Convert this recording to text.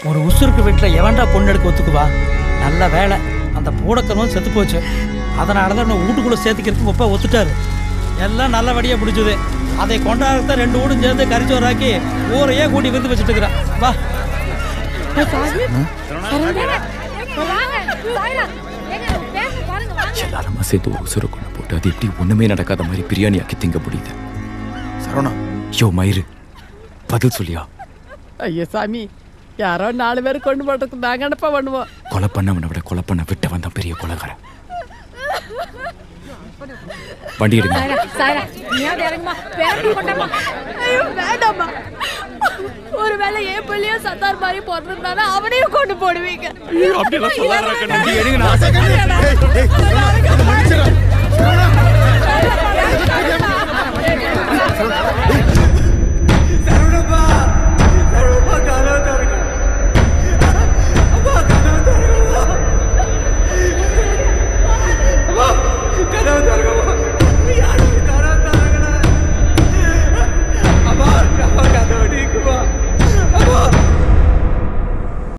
ஒரு உசுருக்கு வீட்டில் எவன்டா பொண்ணு எடுக்க ஒத்துக்குவா நல்ல வேலை அந்த பூடக்கனும் செத்து போச்சு அதனால தான் இன்னும் வீட்டுக்குள்ளே சேர்த்துக்கிறதுக்கு ஒப்ப ஒத்துட்டாரு எல்லாம் நல்லபடியாக முடிஞ்சது அதை கொண்டாடத்தான் ரெண்டு வீடும் சேர்ந்து கறிச்சோறாக்கி ஊரையே கூட்டி விருந்து வச்சுட்டு இருக்கிறான் வா எல்லாருமா சேர்த்து ஒரு உசுரை கொண்டு போட்டு அது எப்படி ஒண்ணுமே நடக்காத மாதிரி பிரியாணி ஆக்கி திங்க முடியுது சரவணா யோ மயிறு பதில் சொல்லியா ஐயோ சாமி யாரோ நாலு பேர் கொண்டு போட்டதுக்கு நாங்க என்னப்பா பண்ணுவோம் கொலை பண்ணவனை விட கொலை பண்ண விட்டவன் தான் பெரிய கொலைகாரன் வண்டி எடுங்க ஐயோ வேண்டாம்மா ஒருவேளை என் பிள்ளைய சத்தார் மாதிரி பிறந்திருந்தானா அவனையும் கொண்டு போடுவீங்க அப்படியெல்லாம் சொல்லாதடா கண்ணு. வண்டி எடுங்கண்ணா. ஏய்,